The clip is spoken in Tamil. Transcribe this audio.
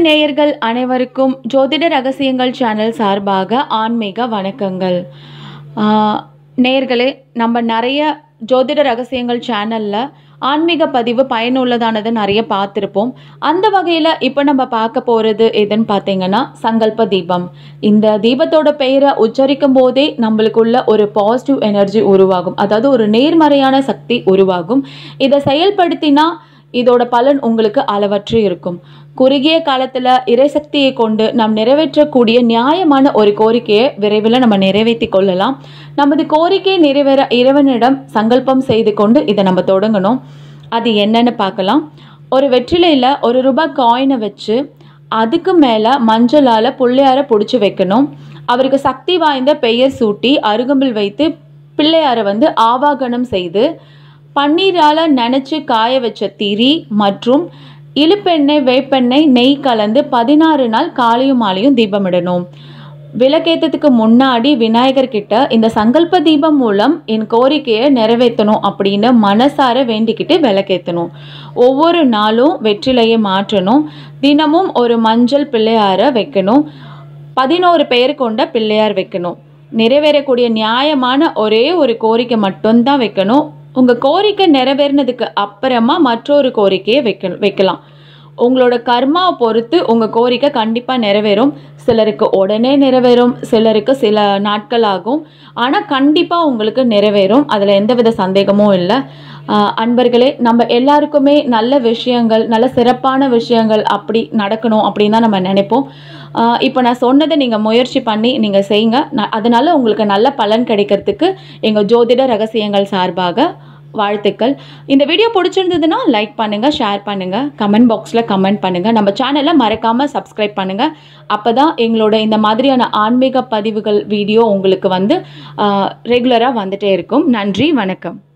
நேயர்கள் அனைவருக்கும் ஜோதிட ரகசியங்கள் சேனல் சார்பாக ஆன்மீக வணக்கங்கள் ஆஹ், நேயர்களே நம்ம நிறைய ஜோதிட ரகசியங்கள் சேனலில் ஆன்மீக பதிவு பயனுள்ளதானது நிறைய பார்த்துருப்போம் அந்த வகையில் இப்போ நம்ம பார்க்க போகிறது எதுன்னு பார்த்தீங்கன்னா சங்கல்ப தீபம் இந்த தீபத்தோட பெயரை உச்சரிக்கும் போதே நம்மளுக்குள்ள ஒரு பாசிட்டிவ் எனர்ஜி உருவாகும் அதாவது ஒரு நேர்மறையான சக்தி உருவாகும் இதை செயல்படுத்தினா இதோட பலன் உங்களுக்கு அளவற்று இருக்கும் குறுகிய காலத்தில் இறைசக்தியை கொண்டு நாம் நிறைவேற்றக்கூடிய நியாயமான ஒரு கோரிக்கையை விரைவில் நம்ம நிறைவேற்றி கொள்ளலாம் நமது கோரிக்கையை நிறைவேற இறைவனிடம் சங்கல்பம் செய்து கொண்டு இதை நம்ம தொடங்கணும் அது என்னன்னு பார்க்கலாம் ஒரு வெற்றிலையில் ஒரு ரூபாய் காயினை வச்சு அதுக்கு மேலே மஞ்சளால் புள்ளையார பிடிச்சி வைக்கணும் அவருக்கு சக்தி வாய்ந்த பெயர் சூட்டி அருகம்பில் வைத்து பிள்ளையாரை வந்து ஆவாகனம் செய்து பன்னீரால் நனைச்சு காய வச்ச திரி மற்றும் இழுப்பெண்ணெய் வேப்பெண்ணெய் நெய் கலந்து பதினாறு நாள் காலையும் மாலையும் தீபமிடணும் விளக்கேற்றத்துக்கு முன்னாடி விநாயகர் கிட்ட இந்த சங்கல்ப தீபம் மூலம் என் கோரிக்கையை நிறைவேற்றணும் அப்படின்னு மனசார வேண்டிக்கிட்டு விளக்கேற்றணும் ஒவ்வொரு நாளும் வெற்றிலையை மாற்றணும் தினமும் ஒரு மஞ்சள் பிள்ளையார வைக்கணும் பதினோரு பெயர் கொண்ட பிள்ளையார் வைக்கணும் நிறைவேறக்கூடிய நியாயமான ஒரே ஒரு கோரிக்கை மட்டும்தான் வைக்கணும் உங்கள் கோரிக்கை நிறைவேறினதுக்கு அப்புறமா மற்றொரு கோரிக்கையை வைக்க வைக்கலாம் உங்களோட கர்மாவை பொறுத்து உங்கள் கோரிக்கை கண்டிப்பாக நிறைவேறும் சிலருக்கு உடனே நிறைவேறும் சிலருக்கு சில நாட்கள் ஆகும் ஆனால் கண்டிப்பாக உங்களுக்கு நிறைவேறும் அதில் எந்தவித சந்தேகமும் இல்லை ஆஹ் அன்பர்களே நம்ம எல்லாருக்குமே நல்ல விஷயங்கள் நல்ல சிறப்பான விஷயங்கள் அப்படி நடக்கணும் அப்படின்னு தான் நம்ம நினைப்போம் ஆஹ் இப்போ நான் சொன்னதை நீங்கள் முயற்சி பண்ணி நீங்கள் செய்யுங்க ந- அதனால உங்களுக்கு நல்ல பலன் கிடைக்கிறதுக்கு எங்கள் ஜோதிட ரகசியங்கள் சார்பாக வாழ்த்துக்கள் இந்த வீடியோ பிடிச்சிருந்ததுன்னா லைக் பண்ணுங்கள் ஷேர் பண்ணுங்கள் கமெண்ட் பாக்ஸில் கமெண்ட் பண்ணுங்கள் நம்ம சேனலை மறக்காமல் சப்ஸ்கிரைப் பண்ணுங்கள் அப்போ தான் எங்களோட இந்த மாதிரியான ஆன்மீக பதிவுகள் வீடியோ உங்களுக்கு வந்து ரெகுலராக வந்துட்டே இருக்கும் நன்றி வணக்கம்